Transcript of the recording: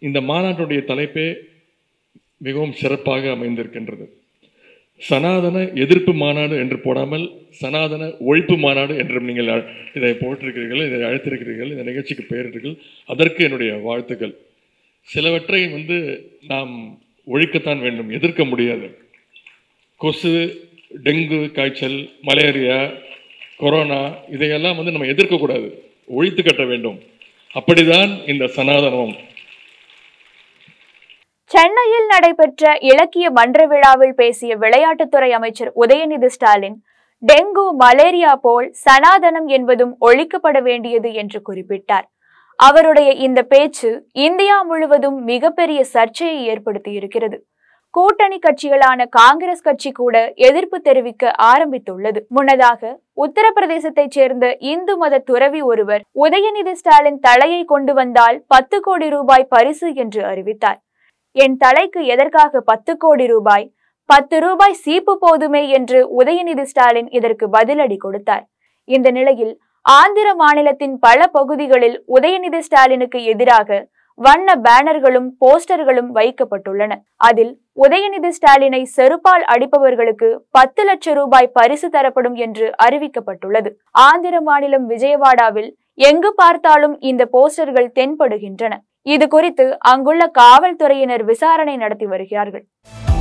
இந்த மாநாட்டுடைய தலைப்பே மிகவும் சிறப்பாக அமைந்திருக்கின்றது சனாதன எதிர்ப்பு மாநாடு என்று போடாமல் சனாதன ஒழிப்பு மாநாடு என்றும் நீங்கள் அ- இதை போட்டிருக்கிறீர்கள் இதை அழைத்திருக்கிறீர்கள் இந்த நிகழ்ச்சிக்கு பெயரிட்டீர்கள் அதற்கு என்னுடைய வாழ்த்துக்கள் சிலவற்றை வந்து நாம் ஒழிக்கத்தான் வேண்டும் எதிர்க்க முடியாது கொசு டெங்கு காய்ச்சல் மலேரியா கொரோனா இதையெல்லாம் வந்து நம்ம எதிர்க்கக்கூடாது ஒழித்து கட்ட வேண்டும் அப்படிதான் இந்த சனாதனம் சென்னையில் நடைபெற்ற இலக்கிய மன்ற விழாவில் பேசிய விளையாட்டுத்துறை அமைச்சர் உதயநிதி ஸ்டாலின் டெங்கு மலேரியா போல் சனாதனம் என்பதும் ஒழிக்கப்பட வேண்டியது என்று குறிப்பிட்டார் அவருடைய இந்த பேச்சு இந்தியா முழுவதும் மிகப்பெரிய சர்ச்சையை ஏற்படுத்தி இருக்கிறது கூட்டணி கட்சிகளான காங்கிரஸ் கட்சி கூட எதிர்ப்பு தெரிவிக்க ஆரம்பித்துள்ளது முன்னதாக உத்தரப்பிரதேசத்தைச் சேர்ந்த இந்து மத துறவி ஒருவர் உதயநிதி ஸ்டாலின் தலையை கொண்டு வந்தால் பத்து கோடி ரூபாய் பரிசு என்று அறிவித்தார் என் தலைக்கு எதற்காக பத்து கோடி ரூபாய் பத்து ரூபாய் சீப்பு போதுமே என்று உதயநிதி ஸ்டாலின் இதற்கு பதிலடி கொடுத்தார் இந்த நிலையில் ஆந்திர மாநிலத்தின் பல பகுதிகளில் உதயநிதி ஸ்டாலினுக்கு எதிராக வண்ண பேனர்களும் போஸ்டர்களும் வைக்கப்பட்டுள்ளன அதில் உதயநிதி ஸ்டாலினை செருப்பால் அடிப்பவர்களுக்கு பத்து லட்சம் ரூபாய் பரிசு தரப்படும் என்று அறிவிக்கப்பட்டுள்ளது ஆந்திர மாநிலம் விஜயவாடாவில் எங்கு பார்த்தாலும் இந்த போஸ்டர்கள் தென்படுகின்றன இது குறித்து அங்குள்ள காவல்துறையினர் விசாரணை நடத்தி வருகிறார்கள்